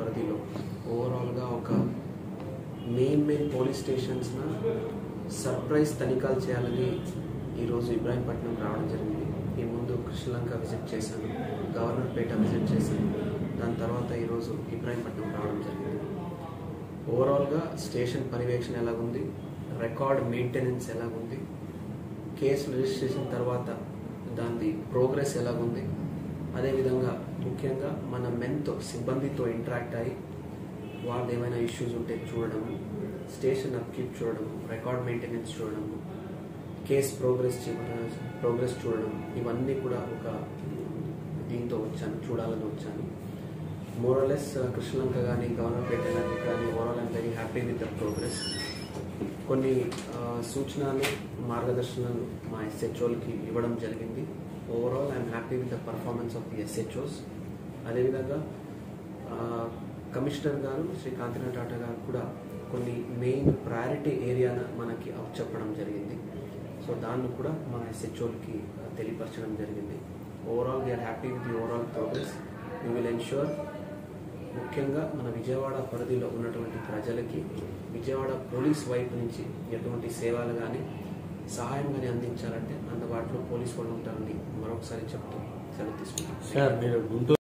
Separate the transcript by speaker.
Speaker 1: పరిధిలో ఓవరాల్గా ఒక మెయిన్ మెయిన్ పోలీస్ స్టేషన్స్న సర్ప్రైజ్ తనిఖాలు చేయాలని ఈరోజు ఇబ్రాహీంపట్నం రావడం జరిగింది ఈ ముందు కృష్ణలంక విజిట్ చేశాను గవర్నర్పేట విజిట్ చేశాను దాని తర్వాత ఈరోజు ఇబ్రాహీంపట్నం రావడం జరిగింది ఓవరాల్గా స్టేషన్ పర్యవేక్షణ ఎలాగుంది రికార్డ్ మెయింటెనెన్స్ ఎలాగుంది కేసు రిజిస్ట్రేషన్ తర్వాత దాని ప్రోగ్రెస్ ఎలాగుంది అదేవిధంగా ముఖ్యంగా మన మెన్తో సిబ్బందితో ఇంటరాక్ట్ అయ్యి వాళ్ళది ఏమైనా ఇష్యూస్ ఉంటే చూడడము స్టేషన్ అప్కీప్ చూడడము రికార్డ్ మెయింటెనెన్స్ చూడడము కేస్ ప్రోగ్రెస్ ప్రోగ్రెస్ చూడడం ఇవన్నీ కూడా ఒక దీంతో వచ్చాను చూడాలని వచ్చాను మోరలెస్ కృష్ణలంక కానీ గవర్నర్పేట కానీ కానీ overall I'm very happy with the progress కొన్ని ఆ, సూచనలు మార్గదర్శనాలు మా ఎస్హెచ్ఓలకి ఇవ్వడం జరిగింది overall I'm happy with the performance of the SHOs అదేవిధంగా ఆ, కమిషనర్ గారు శ్రీ కాంతినాథ్ టాటా గారు కూడా కొన్ని మెయిన్ ప్రయారిటీ ఏరియాను మనకి చెప్పడం జరిగింది సో దాన్ని కూడా మా ఎస్హెచ్ఓలకి తెలియపరచడం జరిగింది overall we're happy with the overall progress we will ensure ముఖ్యంగా మన విజయవాడ పరిధిలో ఉన్నటువంటి ప్రజలకి విజయవాడ పోలీస్ వైపు నుంచి ఎటువంటి సేవలు కానీ సహాయం కానీ అందించాలంటే అందుబాటులో పోలీస్ వాళ్ళు ఉంటారని మరొకసారి చెప్తూ సెలవు తీసుకుంటాం
Speaker 2: సార్ మీరు గుంటూరు